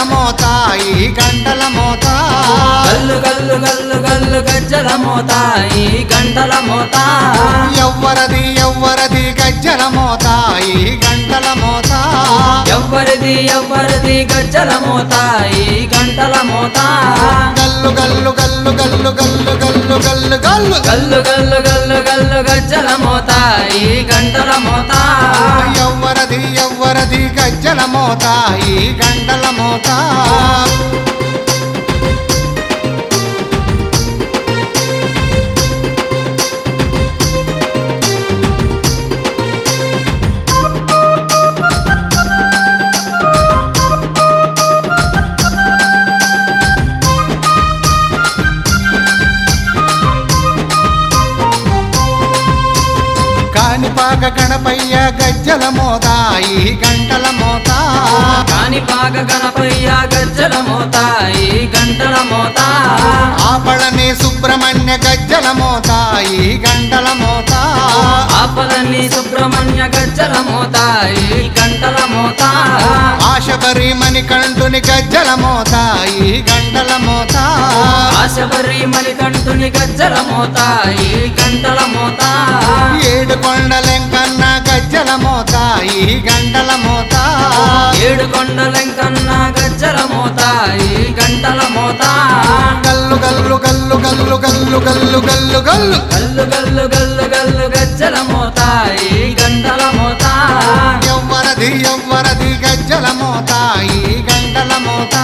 మోత ఈ గంటల మోత గల్లు గల్లు గల్లు గల్లు గజ్జల మోత ఈ గంటల మోత ఎవ్వరది ఎవ్వరది గజ్జల మోత ఈ గంటల మోత ఎవ్వరిది ఎవ్వరిది గజ్జల మోత ఈ గంటల మోత గల్లు గల్లు గల్లు గల్లు గల్లు గల్లు గల్లు గల్లు గల్లు గల్లు గల్లు గల్లు గజ్జల మోత ఈ గంటల మోత ఎవ్వరది ఎవ్వరది గజ్జల మోత ఈ గంటల మోత కానిపాక గణపయ్య గజ్జల మోత ఈ గంటల మోత కాణిపాక గణపయ్య గజ్జల మోత ఈ గంటల మోత ఆపళని సుబ్రహ్మణ్య గజ్జల మోత ఈ గంటల మోత ఆపలన్ని సుబ్రహ్మణ్య గజ్జల మోత ఈ గంటల మోత ఆశబరి మణికంఠుని గజ్జల మోత ఈ గంటల మోత ఆశబరి మణికంఠుని గజ్జల మోత ఈ గంటల మోత ఏడు కొండలెంకన్న గజ్జల మోత ఈ గంటల మోత ఏడు కొండలెంకన్న గజ్జల మోత ఈ గంటల మోత గల్లు గల్లు గల్లు గల్లు గల్లు గల్లు గల్లు గల్లు గల్లు గల్లు గల్లు గల్లు గజ్జల మోత ఈ గంటల మోత ఎవ్వరది ఎవ్వరది గజ్జల మోత ఈ గంటల మోత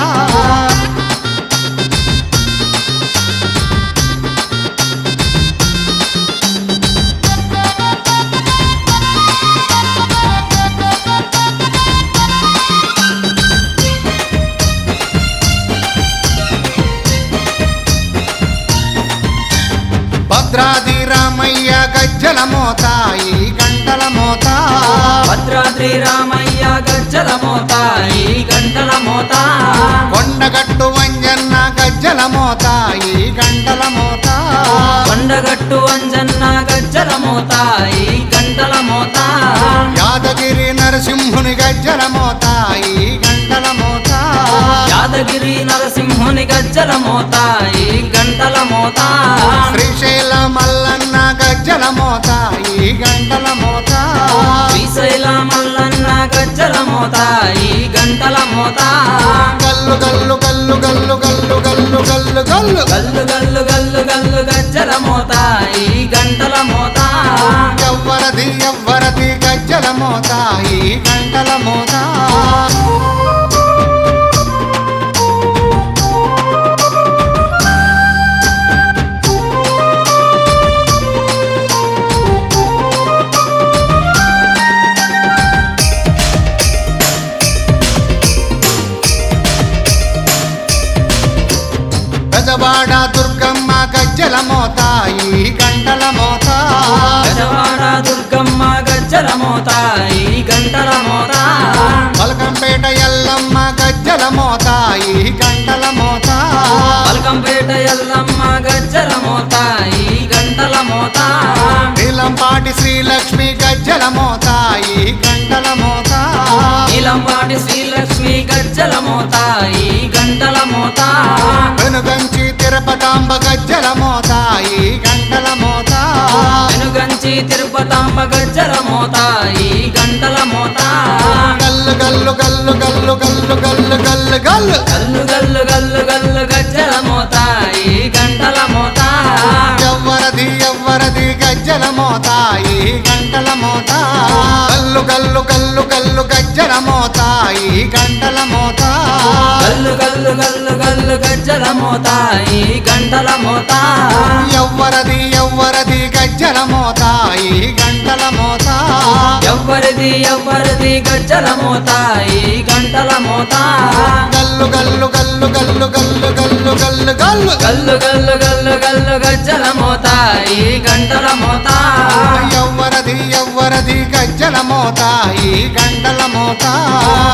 భద్రాది రామయ్య గజ్జల మోత ఈ గంటల మోత భద్రాద్రి రామయ్య గజ్జల మోత ఈ గంటల మోత కొండగట్టు వంజన్న గజ్జల మోత ఈ గంటల మోత కొండగట్టు అంజన్న గజ్జల మోత ఈ గంటల మోత యాదగిరి నరసింహుని గజ్జల మోత ఈ గంటల మోత యాదగిరి నరసింహుని గజ్జల మోత ఈ గంటల మోత శ్రీశైల మల్లన్న గజ్జల మోత ఈ గంటల మోత శ్రీశైల మల్లన్న గజ్జల మోత ఈ గంటల మోత గల్లు గల్లు గల్లు గల్లు గల్లు గల్లు గల్లు గల్లు గల్లు గల్లు గల్లు గల్లు గజ్జల మోత ఈ గంటల మోత ఎవ్వరది ఎవ్వరది గజ్జల మోత ఈ గంటల మోత గజవాడ దుర్గమ్మ గజ్జల మోత ఈ గంటల మోత గజవాడ దుర్గమ్మ గజ్జల మోత ఈ గంటల మోత పలకంపేట ఎల్లమ్మ గజ్జల మోత ఈ గంటల మోత పలకంపేట ఎల్లమ్మ గజ్జల మోత ఈ గంటల మోత నీలంపాటి శ్రీలక్ష్మి గజ్జల మోత ఈ గంటల మోత నీలంపాటి శ్రీలక్ష్మి గజ్జల మోత ఈ గంటల మోత వెనుగంచి తిరుపతాంబ గజ్జల మోత ఈ గంటల మోత వెనుగంచి తిరుపతాంబ గజ్జల మోత ఈ గంటల మోత గల్లు గల్లు గల్లు గల్లు గల్లు గల్లు గల్లు గల్లు గల్లు గల్లు గల్లు గల్లు గజ్జల మోత ఈ గంటల మోత ఎవ్వరది ఎవ్వరది గజ్జల మోత ఈ గంటల మోత గల్లు గల్లు గల్లు గల్లు గజ్జల మోత ఈ గంటల మోత గల్లు గల్లు గల్లు గల్లు గజ్జల మోత ఈ గంటల మోత ఎవ్వరది ఎవ్వరది గజ్జల మోత ఈ గంటల మోత ఎవ్వరిది ఎవ్వరిది గజ్జల మోత ఈ గంటల మోత గల్లు గల్లు గల్లు గల్లు గల్లు గల్లు గల్లు గల్లు గల్లు గల్లు గల్లు గల్లు గజ్జల మోత ఈ గంటల మోత ఎవ్వరది ఎవ్వరది గజ్జల మోత ఈ గంటల మోత